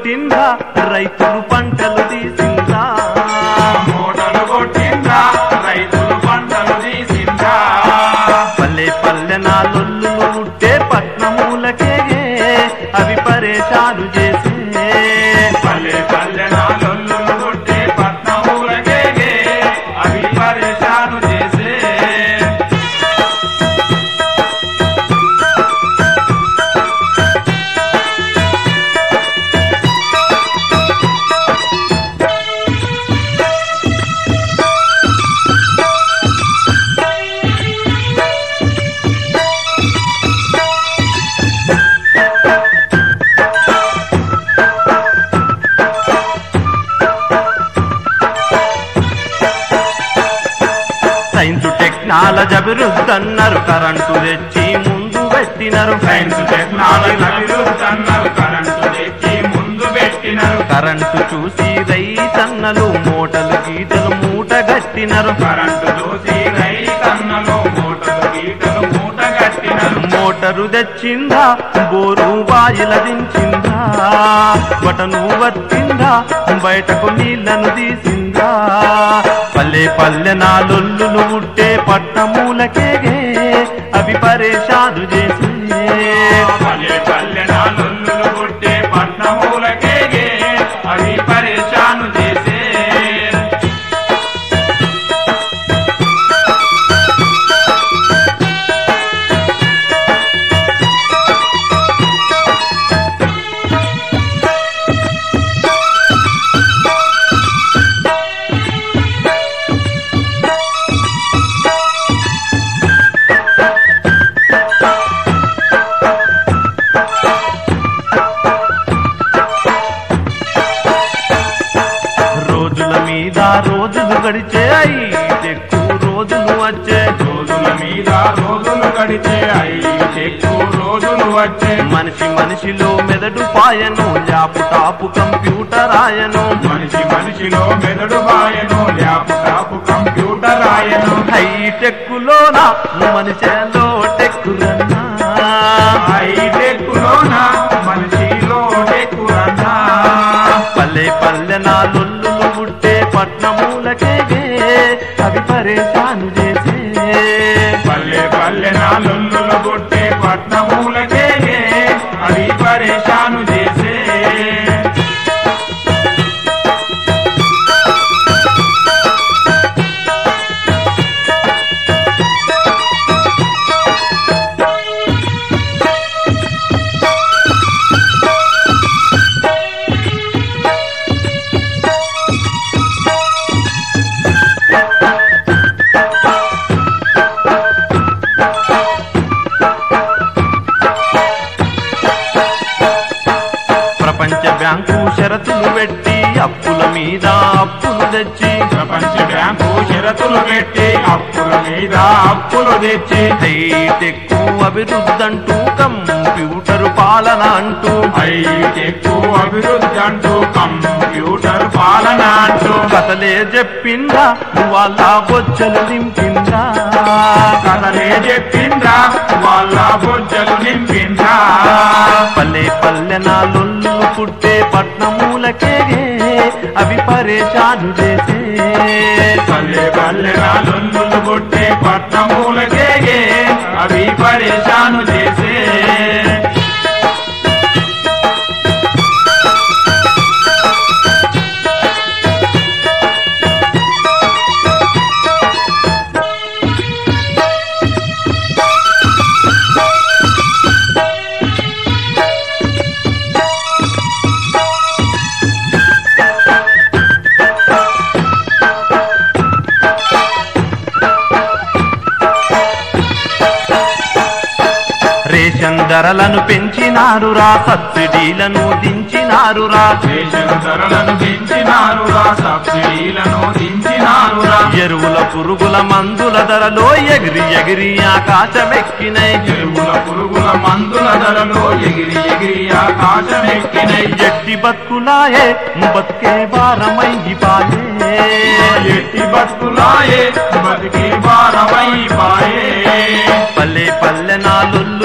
కొట్టిందా రైతులు పంటలు తీసిందా మూటలు కొట్టిందా రైతులు పంటలు తీసిందా పల్లె పల్లె నా లొల్లులు పుట్టే పట్నమూలకే అవి పరేషాలు చేసే పల్లె పల్లె నాలొల్లులు కొట్టే పట్నములకే అవి పరేషాను చేసే సైన్స్ టెక్నాలజీ అభివృద్ధి అన్నారు కరెంటు తెచ్చి ముందు పెట్టినారు సైన్స్ టెక్నాలజీ అభివృద్ధన్నారు కరెంటు తెచ్చి ముందు పెట్టినారు కరెంటు చూసి రైతన్నలు మూటలు గీతలు మూట గట్టినరు కరెంటు చూసి రైతన్నలు మూటలు గీటలు మూట కట్టినారు మోటరు తెచ్చిందా బోరు బాయిల దించిందా బటను వచ్చిందా బయటకు నీళ్లను తీసిందా పల్లె పల్లె నా లొల్లులు ఉట్టే పట్టమూలకే అవి పరేషాదు చేసే పల్లె పల్లె నాలొల్లులు కొట్టే పట్నములకే అవి పరేషాను చేసే రోజుల మీద రోజులు గడిచే ఎక్కువ రోజులు వచ్చే రోజుల మీద రోజులు గడిచే ఐదు ఎక్కువ రోజులు వచ్చే మనిషి మనిషిలో మెదడు పాయను ల్యాప్టాప్ కంప్యూటర్ ఆయను మనిషి మనిషిలో మెదడు వాయను ల్యాప్టాప్ కంప్యూటర్ ఆయను హైటెక్కులోన మనిషిలో టెక్కురన్నా హైటెక్కులోన మనిషిలో టెక్కురన్నా పల్లె పల్లె నా లొల్లులు పుట్టే పట్నమూలకే అవి పరేషాను చేసే పల్లె పల్లె నాలుల్లులు కొట్టే పట్నములకే అవి పరేషాను చేసే ప్రపంచ బ్యాంకు షరతులు పెట్టి అప్పుల మీద అప్పులు తెచ్చి ప్రపంచ బ్యాంకు షరతులు పెట్టి అప్పుల మీద అప్పులు తెచ్చి హైటెక్ అభివృద్ధి అంటూ కంప్యూటర్ పాలన అంటూ హైటెక్కువ అభివృద్ధి అంటూ కంప్యూటర్ పాలన అంటూ కథలే చెప్పిందా వాళ్ళ బొచ్చలు నింపిందా కథలే చెప్పిండ్రా వాళ్ళ బొజ్జలు నింపిండ్రా పల్లె పల్లె నా లొల్లు పుట్టే పట్నమూలకే అవి పరేషాను చేసే పల్లె పల్లె నాలుల్లులు కొట్టే పట్నములకే అవి పరేషాను చేసే రేషన్ ధరలను పెంచినారురా సబ్సిడీలను దించినారురా రేషన్ ధరలను పెంచినారురా సబ్సిడీలను దించినారురా ఎరువుల పురుగుల మందుల ధరలో ఎగిరి ఎగిరి ఆకాశమెక్కినై ఎరువుల పురుగుల మందుల ధరలు ఎగిరి ఎగిరి ఆకాశమెక్కినై ఎట్టి బతుకులాయే బతుకే భారమైపాయే ఎట్టి బతుకులాయే బతికి భారమైపాయే పల్లె పల్లె నా లొల్లు